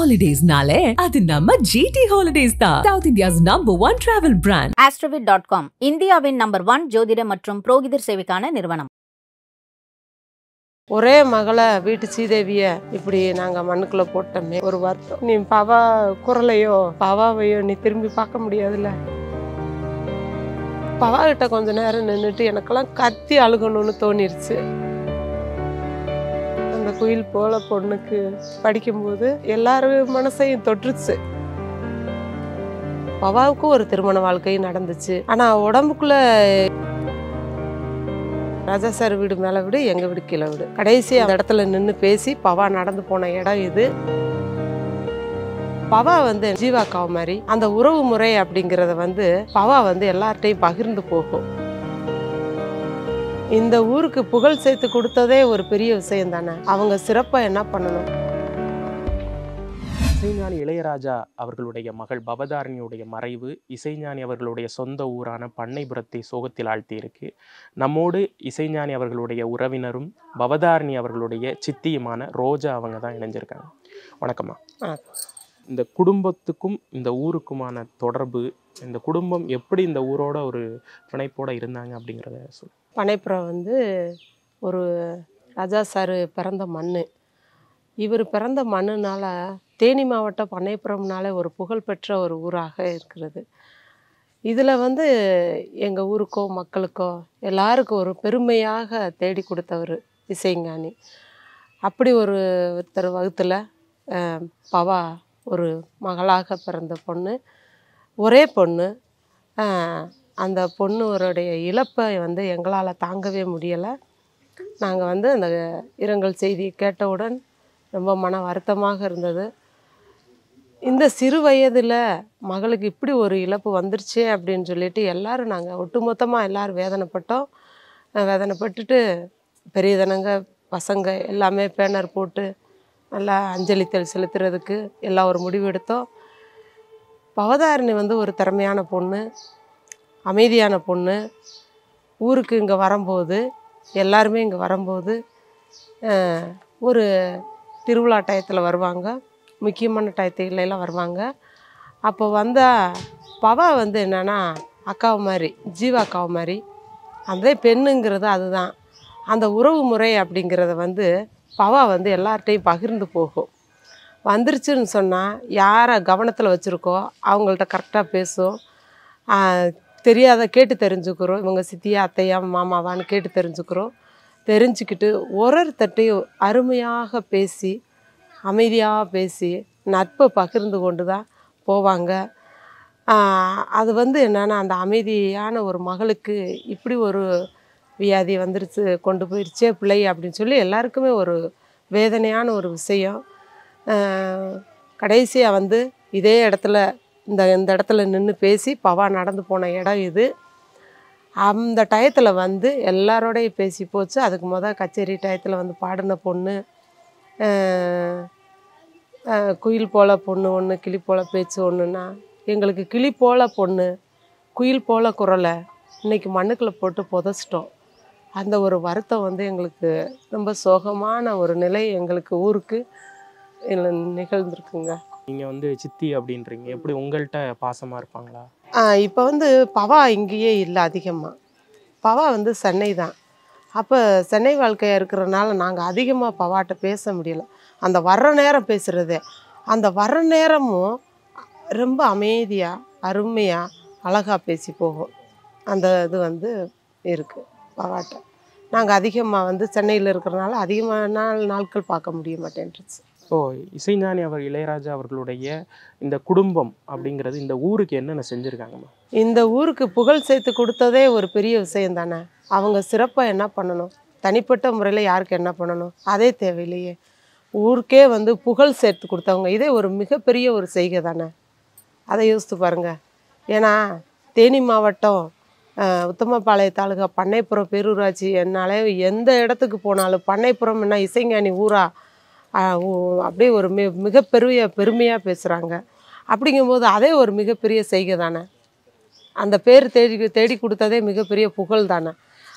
ஹாலிடேஸ்னாலே அது நம்ம ஜிடி ஹாலிடேஸ் தான் south India's number one travel brand AstroVed dot com இந்தியாவின் நம்பர் ஒன் ஜோதிட மற்றும் புரோகிதர் சேவைக்கான நிறுவனம் ஒரே மகளை வீட்டு சீதேவிய இப்படி நாங்க மண்ணுக்குள்ள போட்டோமே ஒரு வருத்தம் நீ பவா குரலையோ பவாவையோ நீ திரும்பி பார்க்க முடியாதுல்ல பவா கிட்ட கொஞ்ச நேரம் நின்றுட்டு எனக்கெல்லாம் கத்தி அழுகணும்னு தோணிருச்சு அந்த குயில் போல பொண்ணுக்கு படிக்கும்போது எல்லாரும் மனசையும் தொற்றுச்சு பவாவுக்கும் ஒரு திருமண வாழ்க்கை நடந்துச்சு ஆனா உடம்புக்குள்ள ராஜா சார் வீடு மேலே வீடு எங்கள் வீடு கீழே வீடு கடைசி அந்த இடத்துல நின்று பேசி பவா நடந்து போன இடம் இது பவா வந்து ஜீவாக்காவ மாதிரி அந்த உறவு முறை அப்படிங்கிறத வந்து பவா வந்து எல்லார்ட்டையும் பகிர்ந்து போகும் இந்த ஊருக்கு புகழ் சேர்த்து கொடுத்ததே ஒரு பெரிய விஷயம் தானே அவங்க சிறப்பாக என்ன பண்ணணும் இசைஞானி இளையராஜா அவர்களுடைய மகள் பவதாரணியுடைய மறைவு இசைஞானி அவர்களுடைய சொந்த ஊரான பண்ணைபுரத்தை சோகத்தில் ஆழ்த்தியிருக்கு நம்மோடு இசைஞானி அவர்களுடைய உறவினரும் பவதாரணி அவர்களுடைய சித்தியுமான ரோஜா அவங்க தான் இணைஞ்சிருக்காங்க வணக்கம்மா வணக்கம். இந்த குடும்பத்துக்கும் இந்த ஊருக்குமான தொடர்பு இந்த குடும்பம் எப்படி இந்த ஊரோட ஒரு பிணைப்போட இருந்தாங்க அப்படிங்கிறத சொல் பனைப்புறம் வந்து ஒரு ராஜா சார் பிறந்த மண் இவர் பிறந்த மண்ணுனால தேனி மாவட்டம் பண்ணைப்புறம்னாலே ஒரு புகழ்பெற்ற ஒரு ஊராக இருக்கிறது இதில் வந்து எங்கள் ஊருக்கோ மக்களுக்கோ எல்லாருக்கும் ஒரு பெருமையாக தேடி கொடுத்தவர் இசைஞானி அப்படி ஒரு ஒருத்தர் வகுத்தில் பவா ஒரு மகளாக பிறந்த பொண்ணு ஒரே பொண்ணு அஹ், அந்த பொண்ணுடைய இழப்பை வந்து எங்களால் தாங்கவே முடியலை நாங்கள் வந்து அந்த இரங்கல் செய்தி கேட்டவுடன் ரொம்ப மன வருத்தமாக இருந்தது இந்த சிறு வயதில் மகளுக்கு இப்படி ஒரு இழப்பு வந்துருச்சே அப்படின்னு சொல்லிட்டு எல்லாரும் நாங்கள் ஒட்டுமொத்தமாக எல்லாரும் வேதனைப்பட்டோம் அஹ் வேதனைப்பட்டுட்டு பெரியதனங்க பசங்க எல்லாமே பேனர் போட்டு நல்லா அஞ்சலி தெல் செலுத்துறதுக்கு எல்லாம் ஒரு முடிவு எடுத்தோம் பவதாரணி வந்து ஒரு திறமையான பொண்ணு அமைதியான பொண்ணு ஊருக்கு இங்கே வரும்போது எல்லாருமே இங்கே வரும்போது அஹ், ஒரு திருவிழா டயத்தில் வருவாங்க முக்கியமான டயத்துலலாம் வருவாங்க அப்போ வந்தால் பவா வந்து என்னென்னா அக்காவை மாதிரி ஜீவா அக்காவை மாதிரி அதே பெண்ணுங்கிறது அதுதான் அந்த உறவு முறை அப்படிங்கிறத வந்து பவா வந்து எல்லார்ட்டையும் பகிர்ந்து போகும் வந்துருச்சுன்னு சொன்னால் யாரை கவனத்தில் வச்சுருக்கோ அவங்கள்ட்ட கரெக்டாக பேசும் ஆஹ் தெரியாத கேட்டு தெரிஞ்சுக்கிறோம் இவங்க சித்தியா அத்தையா மாமாவான்னு கேட்டு தெரிஞ்சுக்கிறோம் தெரிஞ்சுக்கிட்டு ஒரு ஒருத்தட்டையும் அருமையாக பேசி அமைதியாக பேசி நட்பை பகிர்ந்து கொண்டு தான் போவாங்க ஆஹ் அது வந்து என்னென்னா அந்த அமைதியான ஒரு மகளுக்கு இப்படி ஒரு வியாதி வந்துருச்சு கொண்டு போயிடுச்சே பிள்ளை அப்படின்னு சொல்லி எல்லாருக்குமே ஒரு வேதனையான ஒரு விஷயம் கடைசியாக வந்து இதே இடத்துல இந்த இந்த இடத்துல நின்று பேசி பவா நடந்து போன இடம் இது அந்த டயத்தில் வந்து எல்லாரோடையும் பேசி போச்சு அதுக்கு முத கச்சேரி டயத்தில் வந்து பாடின பொண்ணு அஹ், அஹ், குயில் போல பொண்ணு ஒன்று கிளி போல பேச்சு ஒன்றுனா எங்களுக்கு கிளி போல பொண்ணு குயில் போல குரலை இன்னைக்கு மண்ணுக்குள்ளே போட்டு புதைச்சிட்டோம் அந்த ஒரு வருத்தம் வந்து எங்களுக்கு ரொம்ப சோகமான ஒரு நிலை எங்களுக்கு ஊருக்கு இதுல நிகழ்ந்திருக்குங்க நீங்கள் வந்து சித்தி அப்படின்றீங்க எப்படி உங்கள்கிட்ட பாசமாக இருப்பாங்களா இப்போ வந்து பவா இங்கேயே இல்லை அதிகமாக பவா வந்து சென்னை தான் அப்போ சென்னை வாழ்க்கையாக இருக்கிறனால நாங்கள் அதிகமாக பவாட்ட பேச முடியல அந்த வர்ற நேரம் பேசுகிறதே அந்த வர்ற நேரமும் ரொம்ப அமைதியாக அருமையாக அழகாக பேசி போகும் அந்த இது வந்து இருக்குது பவாட்ட நாங்கள் அதிகமாக வந்து சென்னையில் இருக்கிறனால அதிகமான நாள் நாட்கள் பார்க்க முடிய மாட்டேன்ருச்சு ஓ இசைஞானி அவர் இளையராஜா அவர்களுடைய இந்த குடும்பம் அப்படிங்கிறது இந்த ஊருக்கு என்னென்ன செஞ்சுருக்காங்கம்மா இந்த ஊருக்கு புகழ் சேர்த்து கொடுத்ததே ஒரு பெரிய விஷயம் தானே அவங்க சிறப்பாக என்ன பண்ணணும் தனிப்பட்ட முறையில் யாருக்கு என்ன பண்ணணும் அதே தேவையில்லையே ஊருக்கே வந்து புகழ் சேர்த்து கொடுத்தவங்க இதே ஒரு மிகப்பெரிய ஒரு செய்கை தானே அதை யோசித்து பாருங்க ஏன்னா தேனி மாவட்டம் அஹ், உத்தமபாளைய தாலுகா பண்ணைப்புறம் பேரூராட்சி என்னாலே எந்த இடத்துக்கு போனாலும் பண்ணைப்புறம் என்ன இசைஞானி ஊரா அஹ், ஊ- அப்படியே ஒரு மி மிகப்பெரிய பெருமையாக பேசுகிறாங்க அப்படிங்கும்போது அதே ஒரு மிகப்பெரிய செய்கை தானே அந்த பேர் தேடி தேடி கொடுத்ததே மிகப்பெரிய புகழ் தானே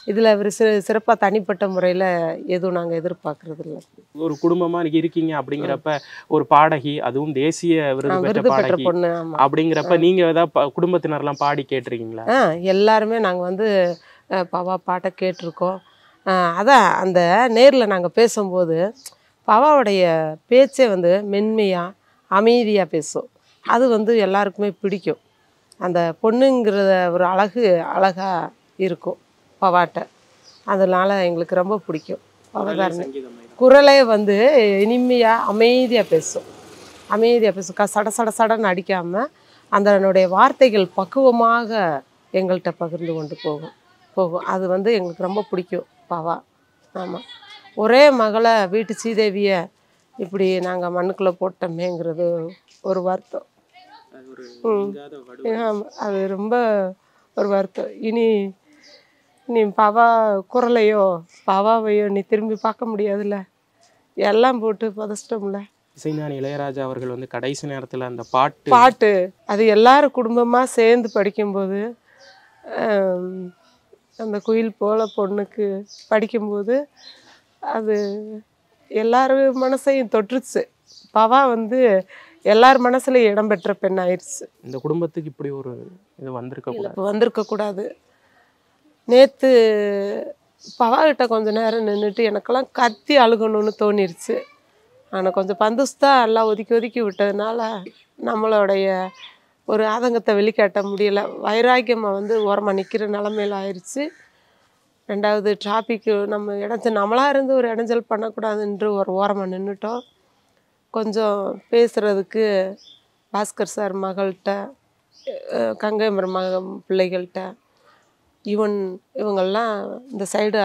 இதில் ஒரு சி சிறப்பாக தனிப்பட்ட முறையில் எதுவும் நாங்கள் எதிர்பார்க்கறது இல்லை ஒரு குடும்பமா நீங்க இருக்கீங்க அப்படிங்கிறப்ப ஒரு பாடகி அதுவும் தேசிய விருது பெற்ற விருது பெற்ற பாடகி பொண்ணு ஆமாம் அப்படிங்கிறப்ப நீங்க ஏதாவது ப- குடும்பத்தினர்லாம் பாடி கேட்டிருக்கீங்களா ஆ எல்லாருமே நாங்கள் வந்து அஹ், பவா பாட்டை கேட்டிருக்கோம் அஹ், அதான் அந்த நேரில் நாங்கள் பேசும்போது பவாவுடைய பேச்சே வந்து மென்மையாக அமைதியாக பேசும் அது வந்து எல்லாருக்குமே பிடிக்கும் அந்த பொண்ணுங்கிற ஒரு அழகு அழகாக இருக்கும் பவாட்ட அதனால எங்களுக்கு ரொம்ப பிடிக்கும் பவதாரணி குரலே வந்து இனிமையாக அமைதியாக பேசும் அமைதியாக பேசும் க சட சட சடன்னு அடிக்காமல் அதனுடைய வார்த்தைகள் பக்குவமாக எங்கள்கிட்ட பகிர்ந்து கொண்டு போகும் போகும் அது வந்து எங்களுக்கு ரொம்ப பிடிக்கும் பவா ஆமாம் ஒரே மகளை வீட்டு சீதேவியை இப்படி நாங்கள் மண்ணுக்குள்ளே போட்டோமேங்கிறது ஒரு வருத்தம் ம். ஆமா, அது ரொம்ப ஒரு வருத்தம் இனி நீ பவா குரலையோ பவாவையோ நீ திரும்பி பார்க்க முடியாதுல்ல எல்லாம் போட்டு புதைச்சிட்டோம்ல இசைஞானி இளையராஜா அவர்கள் வந்து கடைசி நேரத்துல அந்த பாட்டு பாட்டு அது எல்லாரும் குடும்பமாக சேர்ந்து படிக்கும்போது ஆம், அந்த குயில் போல பொண்ணுக்கு படிக்கும்போது அது எல்லார் மனசையும் தொற்றுச்சு பவா வந்து எல்லார் மனசுலையும் இடம் பெற்ற பெண் ஆயிடுச்சு இந்த குடும்பத்துக்கு இப்படி ஒரு இது வந்திருக்க கூடாது இப்போ வந்திருக்க கூடாது நேற்று பவாகிட்ட கொஞ்ச நேரம் நின்றுட்டு எனக்கெல்லாம் கத்தி அழுகணும்னு தோணிருச்சு ஆனால் கொஞ்சம் பந்துஸ்தா எல்லாம் ஒதுக்கி ஒதுக்கி விட்டதுனால நம்மளுடைய ஒரு ஆதங்கத்தை வெளிக்காட்ட முடியல வைராக்கியமாக வந்து ஓரமாக நிற்கிற நிலமையில ஆயிடுச்சு ரெண்டாவது டிராஃபிக்கு நம்ம இடைஞ்ச நம்மளாக இருந்து ஒரு இடைஞ்சல் பண்ணக்கூடாதுன்ற ஒரு ஓரமாக நின்றுட்டோம் கொஞ்சம் பேசுகிறதுக்கு பாஸ்கர் சார் மகள்கிட்ட அஹ் கங்கை மருமக பிள்ளைகள்கிட்ட ஈவன் இவங்கெல்லாம் இந்த சைடு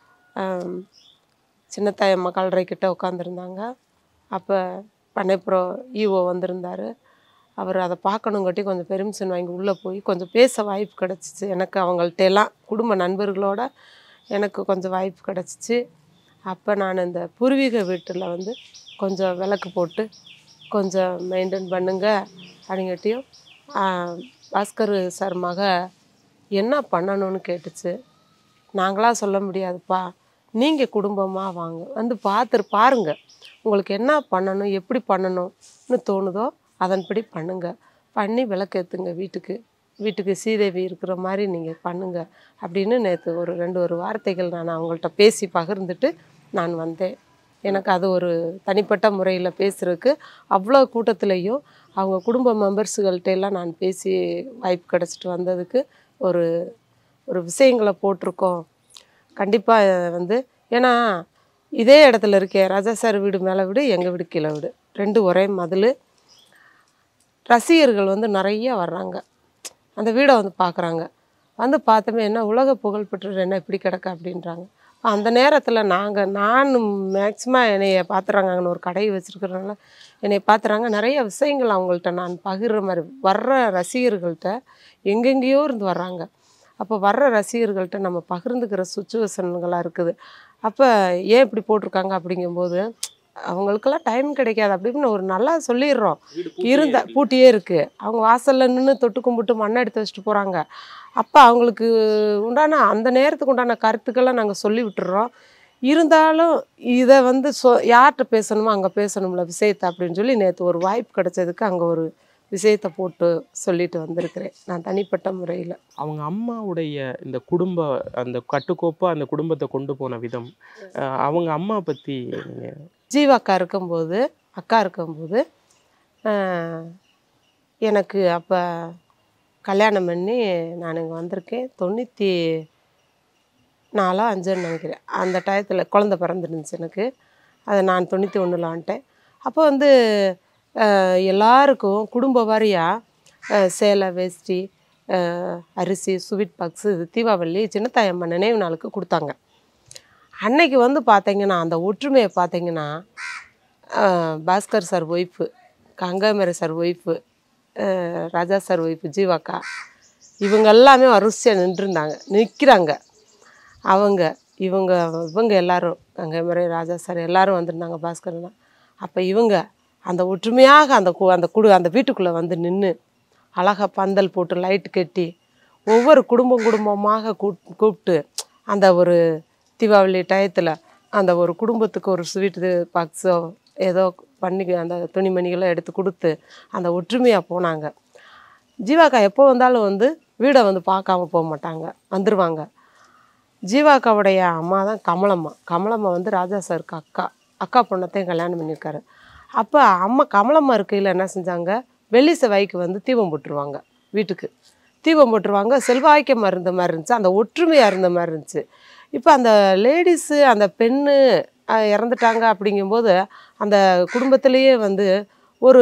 சின்னத்தாயம்மா கல்லறை கிட்ட உட்காந்துருந்தாங்க அப்போ பண்ணைப்புறம் ஈஓ வந்திருந்தார் அவர் அதை பார்க்கணுங்காட்டி கொஞ்சம் பெர்மிஷன் வாங்கி உள்ளே போய் கொஞ்சம் பேச வாய்ப்பு கிடச்சிச்சு எனக்கு அவங்கள்ட்ட எல்லாம் குடும்ப நண்பர்களோட எனக்கு கொஞ்சம் வாய்ப்பு கிடச்சிச்சு அப்போ நான் இந்த பூர்வீக வீட்டில் வந்து கொஞ்சம் விளக்கு போட்டு கொஞ்சம் மெயின்டைன் பண்ணுங்க அப்படிங்காட்டியும் ஆஹ், பாஸ்கர் சார் மக என்ன பண்ணணும்னு கேட்டுச்சு நாங்களா சொல்ல முடியாதுப்பா நீங்கள் குடும்பமாக வாங்க வந்து பார்த்துரு பாருங்க உங்களுக்கு என்ன பண்ணணும் எப்படி பண்ணணும்னு தோணுதோ அதன்படி பண்ணுங்க பண்ணி விளக்கேற்றுங்க வீட்டுக்கு வீட்டுக்கு சீதேவி இருக்கிற மாதிரி நீங்கள் பண்ணுங்க அப்படின்னு நேற்று ஒரு ரெண்டு ஒரு வார்த்தைகள் நான் அவங்கள்ட்ட பேசி பகிர்ந்துட்டு நான் வந்தேன் எனக்கு அது ஒரு தனிப்பட்ட முறையில் பேசுகிறதுக்கு அவ்வளோ கூட்டத்துலேயும் அவங்க குடும்ப மெம்பர்ஸுகள்கிட்ட எல்லாம் நான் பேசி வாய்ப்பு கிடச்சிட்டு வந்ததுக்கு ஒரு ஒரு விஷயங்களை போட்டிருக்கோம் கண்டிப்பாக வந்து ஏன்னா இதே இடத்துல இருக்கே ராஜா சார் வீடு மேலே வீடு எங்கள் வீடு கீழே வீடு ரெண்டு ஒரே மதில் ரசிகர்கள் வந்து நிறைய வர்றாங்க அந்த வீடை வந்து பார்க்குறாங்க வந்து பார்த்தோமே என்ன உலக புகழ்பெற்றது என்ன இப்படி கிடக்க அப்படின்றாங்க அந்த நேரத்தில் நாங்கள் நான் மேக்ஸிமம் என்னைய பார்த்துறாங்க அங்கே ஒரு கடை வச்சுருக்கிறனால என்னை பார்த்துறாங்க நிறைய விஷயங்கள் அவங்கள்ட்ட நான் பகிர்ற மாதிரி வர்ற ரசிகர்கள்ட்ட எங்கெங்கேயோ இருந்து வர்றாங்க அப்போ வர்ற ரசிகர்கள்ட்ட நம்ம பகிர்ந்துக்கிற சுச்சுவேஷன்களாக இருக்குது அப்போ ஏன் இப்படி போட்டிருக்காங்க அப்படிங்கும்போது அவங்களுக்கெல்லாம் டைம் கிடைக்காது அப்படின்னு ஒரு நல்லா சொல்லிடுறோம் இருந்த பூட்டியே இருக்குது அவங்க வாசலில் நின்று தொட்டு கும்பிட்டு மண்ணை எடுத்து வச்சுட்டு போகிறாங்க அப்போ அவங்களுக்கு உண்டான அந்த நேரத்துக்கு உண்டான கருத்துக்களை நாங்கள் சொல்லி விட்டுறோம் இருந்தாலும் இதை வந்து சொ யார்கிட்ட பேசணுமோ அங்கே பேசணும்ல விஷயத்தை அப்படின்னு சொல்லி நேற்று ஒரு வாய்ப்பு கிடைச்சதுக்கு அங்கே ஒரு விஷயத்தை போட்டு சொல்லிட்டு வந்திருக்கிறேன் நான் தனிப்பட்ட முறையில் அவங்க அம்மாவுடைய இந்த குடும்ப அந்த கட்டுக்கோப்பா அந்த குடும்பத்தை கொண்டு போன விதம் அஹ் அவங்க அம்மா பத்தி நீங்க ஜீவா அக்கா இருக்கும்போது அக்கா இருக்கும்போது ஆஹ், எனக்கு அப்போ கல்யாணம் பண்ணி நான் இங்கே வந்திருக்கேன் தொண்ணூற்றி நாலோ அஞ்சுன்னு நினைக்கிறேன் அந்த டயத்தில் குழந்த பிறந்துருந்துச்சு எனக்கு அதை நான் தொண்ணூற்றி ஒன்றில் வந்துட்டேன் அப்போ வந்து ஆஹ், எல்லாருக்கும் குடும்ப வாரியாக சேலை வேஷ்டி ஆஹ், அரிசி ஸ்வீட் பாக்ஸு இது தீபாவளி சின்னத்தாயம்மா நினைவு நாளுக்கு கொடுத்தாங்க அன்னைக்கு வந்து பார்த்தீங்கன்னா அந்த ஒற்றுமையை பார்த்தீங்கன்னா ஆஹ், பாஸ்கர் சார் ஒய்ஃபு கங்காமரை sir wife Raja sir wife ஜீவாக்கா இவங்க எல்லாமே வரிசையாக நின்றுருந்தாங்க நிற்கிறாங்க அவங்க இவங்க இவங்க எல்லாரும் கங்கைமறை ராஜா சார் எல்லாரும் வந்திருந்தாங்க பாஸ்கர்லாம் அப்போ இவங்க அந்த ஒற்றுமையாக அந்த கு அந்த குடு அந்த வீட்டுக்குள்ளே வந்து நின்று அழகாக பந்தல் போட்டு லைட் கட்டி ஒவ்வொரு குடும்பம் குடும்பமாக கூப் கூப்பிட்டு அந்த ஒரு தீபாவளி டயத்தில் அந்த ஒரு குடும்பத்துக்கு ஒரு ஸ்வீட்டு பாக்ஸோ ஏதோ பண்ணி அந்த துணிமணிகளை எடுத்து கொடுத்து அந்த ஒற்றுமையாக போனாங்க ஜீவாக்கா எப்போ வந்தாலும் வந்து வீடை வந்து பார்க்காம போக மாட்டாங்க வந்துடுவாங்க ஜீவாக்காவுடைய அம்மா தான் கமலம்மா கமலம்மா வந்து ராஜா சாருக்கு அக்கா அக்கா பொண்ணத்தையும் கல்யாணம் பண்ணியிருக்காரு அப்போ அம்மா கமலம்மா இருக்கையில் என்ன செஞ்சாங்க வெள்ளி செவ்வாய்க்கு வந்து தீபம் போட்டுருவாங்க வீட்டுக்கு தீபம் போட்டுருவாங்க செல்வாய்க்கமாக இருந்த மாதிரி இருந்துச்சு அந்த ஒற்றுமையாக இருந்த மாதிரி இருந்துச்சு இப்போ அந்த லேடிஸு அந்த பெண்ணு அஹ், இறந்துட்டாங்க அப்படிங்கும்போது அந்த குடும்பத்திலேயே வந்து ஒரு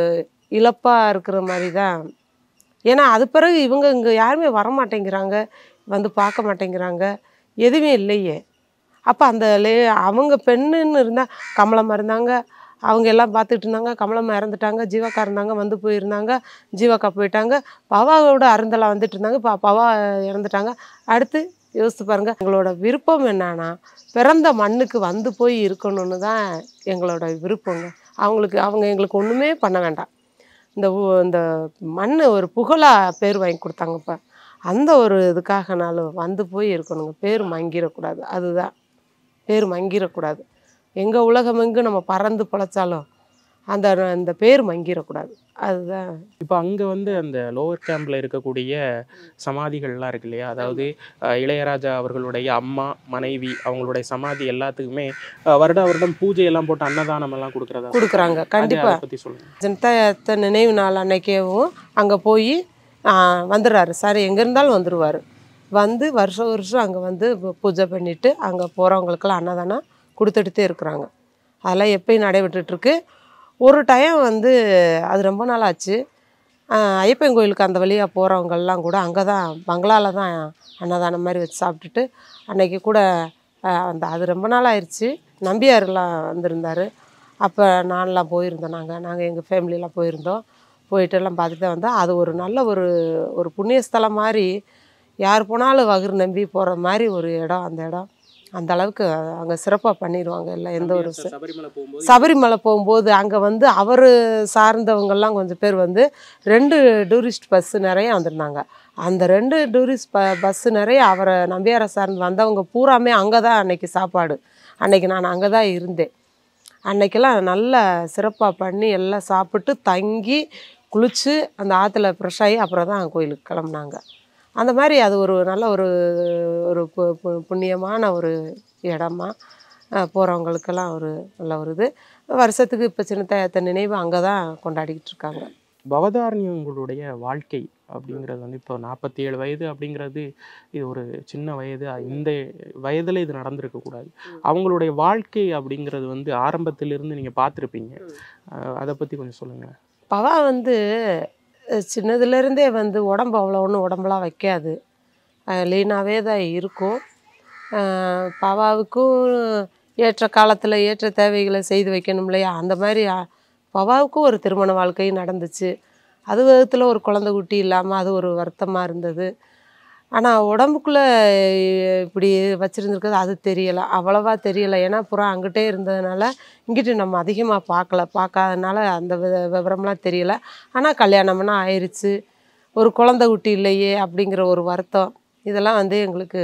இழப்பாக இருக்கிற மாதிரி தான் ஏன்னா அது பிறகு இவங்க இங்கே யாருமே வரமாட்டேங்கிறாங்க வந்து பார்க்க மாட்டேங்கிறாங்க எதுவுமே இல்லையே அப்போ அந்த லே அவங்க பெண்ணுன்னு இருந்தால் கமலம்மா இருந்தாங்க அவங்க எல்லாம் பார்த்துட்டு இருந்தாங்க கமலம்மா இறந்துட்டாங்க ஜீவாக்கா இருந்தாங்க வந்து போயிருந்தாங்க ஜீவாக்கா போயிட்டாங்க பவாவோட அருந்தெல்லாம் வந்துட்டு இருந்தாங்க பா பவா இறந்துட்டாங்க அடுத்து யோசித்து பாருங்க எங்களோட விருப்பம் என்னன்னா பிறந்த மண்ணுக்கு வந்து போய் இருக்கணும்னு தான் எங்களோட விருப்பங்க அவங்களுக்கு அவங்க எங்களுக்கு ஒன்றுமே பண்ண வேண்டாம் இந்த ஊ- இந்த மண் ஒரு புகழாக பேர் வாங்கி கொடுத்தாங்கப்பா அந்த ஒரு இதுக்காகனாலும் வந்து போய் இருக்கணுங்க பேர் மங்கிடக்கூடாது அதுதான் பேர் மங்கிடக்கூடாது எங்கள் உலகம் எங்கு நம்ம பறந்து பிழைச்சாலும் அந்த அந்த பேர் மங்கிடக்கூடாது அதுதான் இப்போ அங்கே வந்து அந்த லோவர் கேம்பில் இருக்கக்கூடிய சமாதிகள்லாம் இருக்கு இல்லையா அதாவது அஹ், இளையராஜா அவர்களுடைய அம்மா மனைவி அவங்களுடைய சமாதி எல்லாத்துக்குமே அஹ், வருட வருடம் பூஜை எல்லாம் போட்டு அன்னதானம் எல்லாம் கொடுக்குறதா கொடுக்குறாங்க கண்டிப்பாக அதை பற்றி சொல்லுங்க ஜனதா நினைவு நாள் அன்னைக்கேவும் அங்கே போய் வந்துடுறாரு சார் எங்கே இருந்தாலும் வந்துடுவார் வந்து வருஷம் வருஷம் அங்கே வந்து பூ- பூஜை பண்ணிவிட்டு அங்கே போகிறவங்களுக்கெல்லாம் அன்னதானம் கொடுத்துட்டு இருக்கிறாங்க அதெல்லாம் எப்பயும் நடைபெற்றுட்ருக்கு ஒரு டைம் வந்து அது ரொம்ப நாள் ஆச்சு ஆஹ் ஐயப்பன் கோயிலுக்கு அந்த வழியாக போகிறவங்கெல்லாம் கூட அங்கே தான் பங்களாவில் தான் அன்னதானம் மாதிரி வச்சு சாப்பிட்டுட்டு அன்னைக்கு கூட ஆஹ் அந்த அது ரொம்ப நாள் ஆயிடுச்சு நம்பியார்லாம் வந்திருந்தார் அப்போ நான்லாம் போயிருந்தோம் நாங்கள் நாங்கள் எங்கள் ஃபேமிலியெலாம் போயிருந்தோம் போயிட்டு எல்லாம் பார்த்துட்டு தான் வந்தோம் அது ஒரு நல்ல ஒரு ஒரு புண்ணியஸ்தலம் மாதிரி யார் போனாலும் வகுறு நம்பி போகிற மாதிரி ஒரு இடம் அந்த இடம் அந்த அளவுக்கு அங்கே சிறப்பாக பண்ணிடுவாங்க எல்லாம் எந்த ஒரு ச- சபரிமலை போகும்போது சபரிமலை போகும்போது அங்கே வந்து அவர் சார்ந்தவங்கெல்லாம் கொஞ்சம் பேர் வந்து ரெண்டு டூரிஸ்ட் பஸ்ஸு நிறைய வந்திருந்தாங்க அந்த ரெண்டு டூரிஸ்ட் ப பஸ்ஸு நிறைய அவரை நம்பியாரை சார்ந்து வந்தவங்க பூராமே அங்கே தான் அன்னைக்கு சாப்பாடு அன்னைக்கு நான் அங்கே தான் இருந்தேன் அன்னைக்கெல்லாம் நல்லா சிறப்பாக பண்ணி எல்லாம் சாப்பிட்டு தங்கி குளித்து அந்த ஆற்றுல ஃப்ரெஷ் ஆகி அப்புறம் தான் கோயிலுக்கு கிளம்புனாங்க அந்த மாதிரி அது ஒரு நல்ல ஒரு ஒரு பு- பு- புண்ணியமான ஒரு இடமா போகிறவங்களுக்கெல்லாம் ஒரு நல்ல ஒரு இது வருஷத்துக்கு இப்போ சின்ன தயத்த நினைவு அங்கே தான் கொண்டாடிக்கிட்டு இருக்காங்க பவதாரணி உங்களுடைய வாழ்க்கை அப்படிங்கிறது வந்து இப்போ நாற்பத்தி ஏழு வயது அப்படிங்கிறது இது ஒரு சின்ன வயது இந்த வயதில் இது நடந்திருக்க கூடாது அவங்களுடைய வாழ்க்கை அப்படிங்கிறது வந்து ஆரம்பத்திலிருந்து நீங்கள் பார்த்துருப்பீங்க அதை பற்றி கொஞ்சம் சொல்லுங்கள் பவா வந்து அஹ், சின்னதுலேருந்தே வந்து உடம்பு அவ்வளோ ஒன்றும் உடம்புலாம் வைக்காது லீனாகவே தான் இருக்கும் அஹ், பவாவுக்கும் ஏற்ற காலத்தில் ஏற்ற தேவைகளை செய்து வைக்கணும் இல்லையா அந்த மாதிரி அஹ், பவாவுக்கும் ஒரு திருமண வாழ்க்கையும் நடந்துச்சு அது விதத்தில் ஒரு குழந்தை குட்டி இல்லாமல் அது ஒரு வருத்தமாக இருந்தது ஆனால் உடம்புக்குள்ளே இப்படி வச்சுருந்துருக்குது அது தெரியலை அவ்வளவா தெரியலை ஏன்னா புறம் அங்கிட்டே இருந்ததுனால இங்கிட்டு நம்ம அதிகமாக பார்க்கல பார்க்காதனால அந்த வி- விவரம்லாம் தெரியல ஆனால் கல்யாணம்னா ஆயிடுச்சு ஒரு குழந்தை குட்டி இல்லையே அப்படிங்கிற ஒரு வருத்தம் இதெல்லாம் வந்து எங்களுக்கு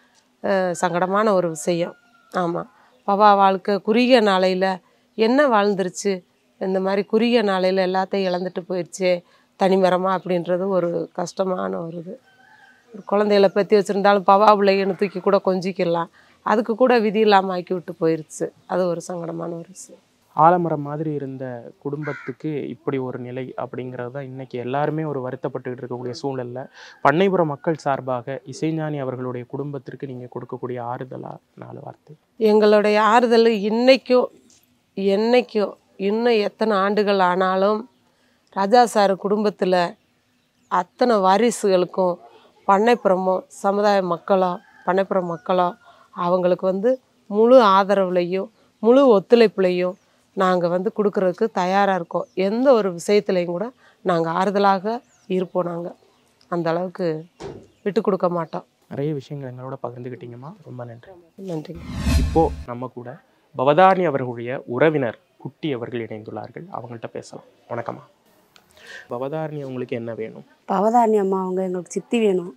அஹ், சங்கடமான ஒரு விஷயம் ஆமாம் பவா வாழ்க்கை குறுகிய நாளையில் என்ன வாழ்ந்துருச்சு இந்த மாதிரி குறுகிய நாளையில் எல்லாத்தையும் இழந்துட்டு போயிடுச்சே தனிமரமாக அப்படின்றது ஒரு கஷ்டமான ஒரு இது ஒரு குழந்தைகளை பற்றி வச்சுருந்தாலும் பவா பிள்ளைகன்னு தூக்கி கூட கொஞ்சிக்கலாம் அதுக்கு கூட விதி இல்லாமல் ஆக்கி விட்டு போயிடுச்சு அது ஒரு சங்கடமான ஒரு விஷயம் ஆலமரம் மாதிரி இருந்த குடும்பத்துக்கு இப்படி ஒரு நிலை அப்படிங்கிறது தான் இன்னைக்கு எல்லாருமே ஒரு வருத்தப்பட்டுக்கிட்டு இருக்கக்கூடிய சூழல்ல பண்ணைபுர மக்கள் சார்பாக இசைஞானி அவர்களுடைய குடும்பத்திற்கு நீங்கள் கொடுக்கக்கூடிய ஆறுதலா நாலு வார்த்தை எங்களுடைய ஆறுதல் இன்னைக்கும் என்னைக்கும் இன்னும் எத்தனை ஆண்டுகள் ஆனாலும் ராஜா சார் குடும்பத்தில் அத்தனை வாரிசுகளுக்கும் பண்ணைப்புறமோ சமுதாய மக்களோ பண்ணைப்புற மக்களோ அவங்களுக்கு வந்து முழு ஆதரவுலையும் முழு ஒத்துழைப்புலையும் நாங்கள் வந்து கொடுக்கறதுக்கு தயாராக இருக்கோம் எந்த ஒரு விஷயத்துலையும் கூட நாங்கள் ஆறுதலாக இருப்போம் நாங்கள் அந்த அளவுக்கு விட்டு கொடுக்க மாட்டோம் நிறைய விஷயங்கள் எங்களோட பகிர்ந்துக்கிட்டீங்கம்மா ரொம்ப நன்றி நன்றிங்க இப்போ நம்ம கூட பவதாரணி அவர்களுடைய உறவினர் குட்டி அவர்கள் இணைந்துள்ளார்கள் அவங்கள்ட்ட பேசலாம் வணக்கம்மா பவதாரணி அவங்களுக்கு என்ன வேணும் பவதாரணி அம்மா அவங்க எங்களுக்கு சித்தி வேணும்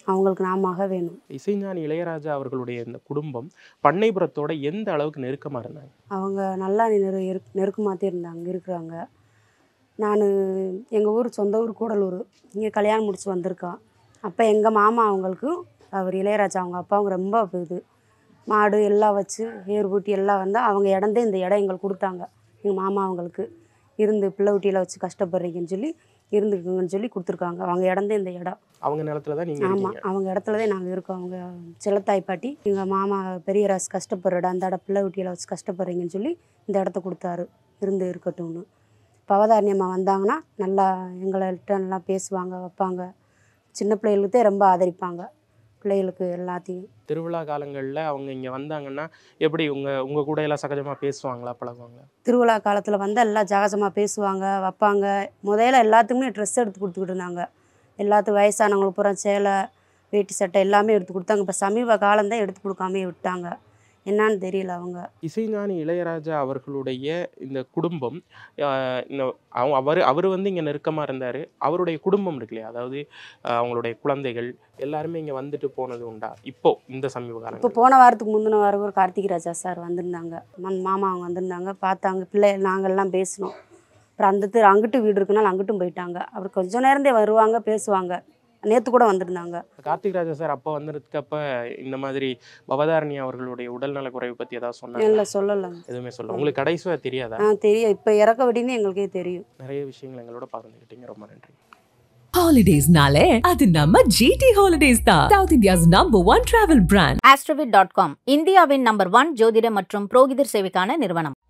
அவங்களுக்கு நான் மக வேணும் இசைஞானி இளையராஜா அவர்களுடைய இந்த குடும்பம் பண்ணைபுரத்தோட எந்த அளவுக்கு நெருக்கமா இருந்தாங்க அவங்க நல்லா நெரு நெருக்கமாகத்தே இருந்தாங்க இருக்கிறாங்க நான் எங்கள் ஊர் சொந்த ஊர் கூடலூர் இங்கே கல்யாணம் முடிச்சு வந்திருக்கான் அப்போ எங்கள் மாமா அவங்களுக்கும் அவர் இளையராஜா அவங்க அப்பாவும் ரொம்ப இது மாடு எல்லாம் வச்சு ஏர் பூட்டி எல்லாம் வந்து அவங்க இடந்தே இந்த இடம் எங்களுக்கு கொடுத்தாங்க எங்கள் மாமா அவங்களுக்கு இருந்து பிள்ளை ஊட்டியில் வச்சு கஷ்டப்படுறீங்கன்னு சொல்லி இருந்துக்குங்கன்னு சொல்லி கொடுத்துருக்காங்க அவங்க இடந்தே இந்த இடம் அவங்க நிலத்துல தான் நீங்க ஆமாம் இருக்கீங்க அவங்க இடத்துல தான் நாங்கள் இருக்கோம் அவங்க செல்லத்தாய் பாட்டி எங்கள் மாமா பெரிய ராசு கஷ்டப்படுற இடம் அந்த இடம் பிள்ளை ஊட்டியில் வச்சு கஷ்டப்படுறீங்கன்னு சொல்லி இந்த இடத்த கொடுத்தாரு இருந்து இருக்கட்டும்னு பவதாரணியம்மா வந்தாங்கன்னா நல்லா எங்கள்கிட்ட நல்லா பேசுவாங்க வைப்பாங்க சின்ன பிள்ளைகளுக்கு தான் ரொம்ப ஆதரிப்பாங்க பிள்ளைகளுக்கு எல்லாத்தையும் திருவிழா காலங்கள்ல அவங்க இங்க வந்தாங்கன்னா எப்படி உங்க உங்க கூட எல்லாம் சகஜமா பேசுவாங்களா பழகுவாங்களா திருவிழா காலத்தில் வந்து எல்லாம் ஜாகசமாக பேசுவாங்க வைப்பாங்க முதல்ல எல்லாத்துக்குமே ட்ரெஸ் எடுத்து கொடுத்துக்கிட்டு இருந்தாங்க எல்லாத்துக்கும் வயசானவங்களுக்கு பூரா சேலை வேட்டி சட்டை எல்லாமே எடுத்து கொடுத்தாங்க இப்போ சமீப காலம்தான் எடுத்து கொடுக்காமே விட்டாங்க என்னான்னு தெரியல அவங்க இசைஞானி இளையராஜா அவர்களுடைய இந்த குடும்பம் ஆஹ் இந்த அவங்க அவர் அவர் வந்து இங்கே நெருக்கமாக இருந்தார் அவருடைய குடும்பம் இருக்கு இல்லையா அதாவது ஆஹ் அவங்களுடைய குழந்தைகள் எல்லாருமே இங்கே வந்துட்டு போனது உண்டா இப்போ இந்த சமீப இப்போ காலங்கள் போன வாரத்துக்கு முந்தின வாரம் ஒரு கார்த்திக் ராஜா சார் வந்திருந்தாங்க மன் மாமா அவங்க வந்திருந்தாங்க பார்த்தாங்க பிள்ளை நாங்கள்லாம் பேசினோம் அப்புறம் அந்த தெரு அங்கிட்டு வீடு இருக்குனால அங்கிட்டும் போயிட்டாங்க அப்புறம் கொஞ்ச நேரந்தே வருவாங்க பேசுவாங்க நேற்று கூட வந்திருந்தாங்க கார்த்திக் ராஜா சார் அப்போ வந்ததுக்கப்ப இந்த மாதிரி பவதாரணி அவர்களுடைய உடல்நல குறைவு பற்றி ஏதாவது சொன்னாங்க இல்லை சொல்லலைங்க எதுவுமே சொல்ல உங்களுக்கு கடைசியாக தெரியாதா ஆ தெரியும் இப்போ இறக்க விடின்னு எங்களுக்கே தெரியும் நிறைய விஷயங்கள் எங்களோட பகிர்ந்துக்கிட்டீங்க ரொம்ப நன்றி Holidays-nale, அது நம்ம GT Holidays தான். South India's number one travel brand. AstroVed dot com இந்தியாவின் நம்பர் ஒன் ஜோதிட மற்றும் புரோகிதர் சேவைக்கான நிறுவனம்